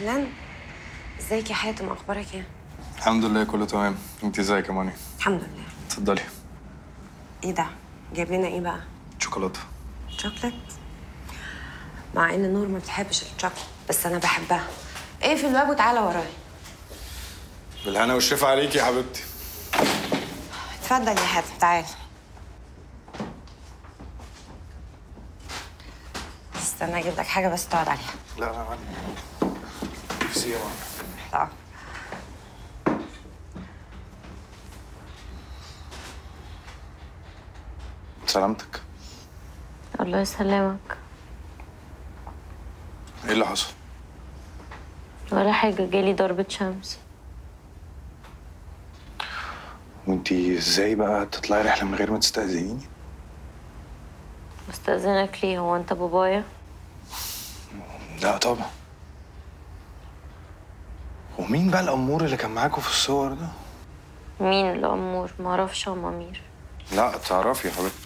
اهلا ازيك يا حاتم اخبارك ايه الحمد لله كله تمام انت ازيك يا ماني الحمد لله اتفضلي ايه ده جايب لنا ايه بقى شوكولاته شوكليت مع ان نور ما بتحبش الشوكليت بس انا بحبها ايه في الباب وتعالى ورايا بالهنا والشفا عليكي يا حبيبتي اتفضل يا حاتم تعال استنى اجيب لك حاجه بس تقعد عليها لا لا ماني نفسي يا ماني لا سلامتك الله يسلمك ايه اللي حصل ولا حاجة جالي ضربة شمس وانت ازاي بقى تطلعي رحله من غير ما تستأذنيني مستأذنك ليه هو انت بابايا لا طبعا ومين بقى الامور اللي كان معاكوا في الصور ده مين الأمور معرفش هم أمير لا تعرفي يا حبيبتي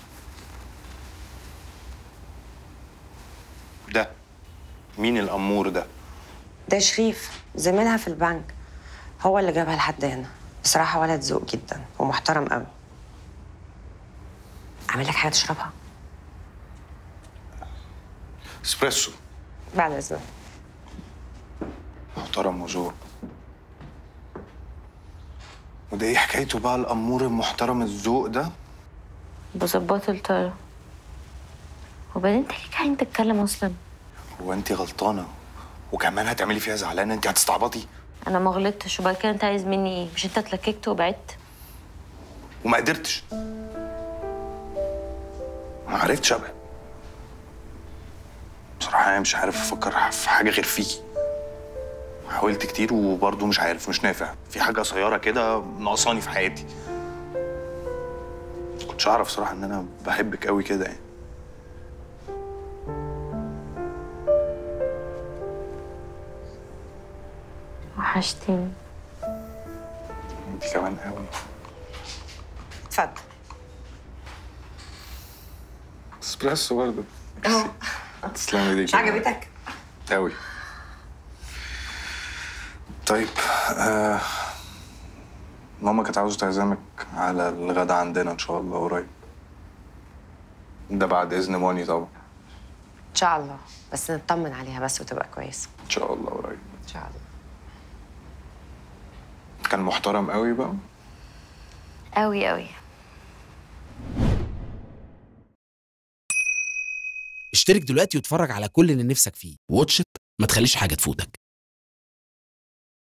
ده مين الامور ده ده شريف زميلها في البنك هو اللي جابها لحد هنا بصراحه ولد ذوق جدا ومحترم قوي اعمل لك حاجه تشربها اسبريسو بعد اذنك محترم وذوق وده ايه حكايته بقى الامور المحترم الذوق ده بظبط الطيارة وبعدين انت ليك عين تتكلم أصلا هو انت غلطانه وكمان هتعملي فيها زعلانه انت هتستعبطي أنا ما غلطتش وبعد كده انت عايز مني ايه مش انت اتلككت وبعدت وما قدرتش ما عرفتش ابقى بصراحه انا مش عارف افكر في حاجه غير فيكي حاولت كتير وبرضه مش عارف مش نافع في حاجه صغيره كده ناقصاني في حياتي كنتش اعرف صراحه ان انا بحبك قوي كده يعني وحشتني انت كمان قوي اتفضل اسبريسو برضه اهو تسلمي ايديك مش عجبتك قوي طيب آه ماما كانت عاوزة تعزمك على الغدا عندنا إن شاء الله قريب ده بعد إذن ماني طبعا ان شاء الله بس نطمن عليها بس وتبقى كويسه إن شاء الله قريب ان شاء الله كان محترم قوي بقى قوي قوي اشترك دلوقتي واتفرج على كل اللي نفسك فيه واتش إت، ما تخليش حاجة تفوتك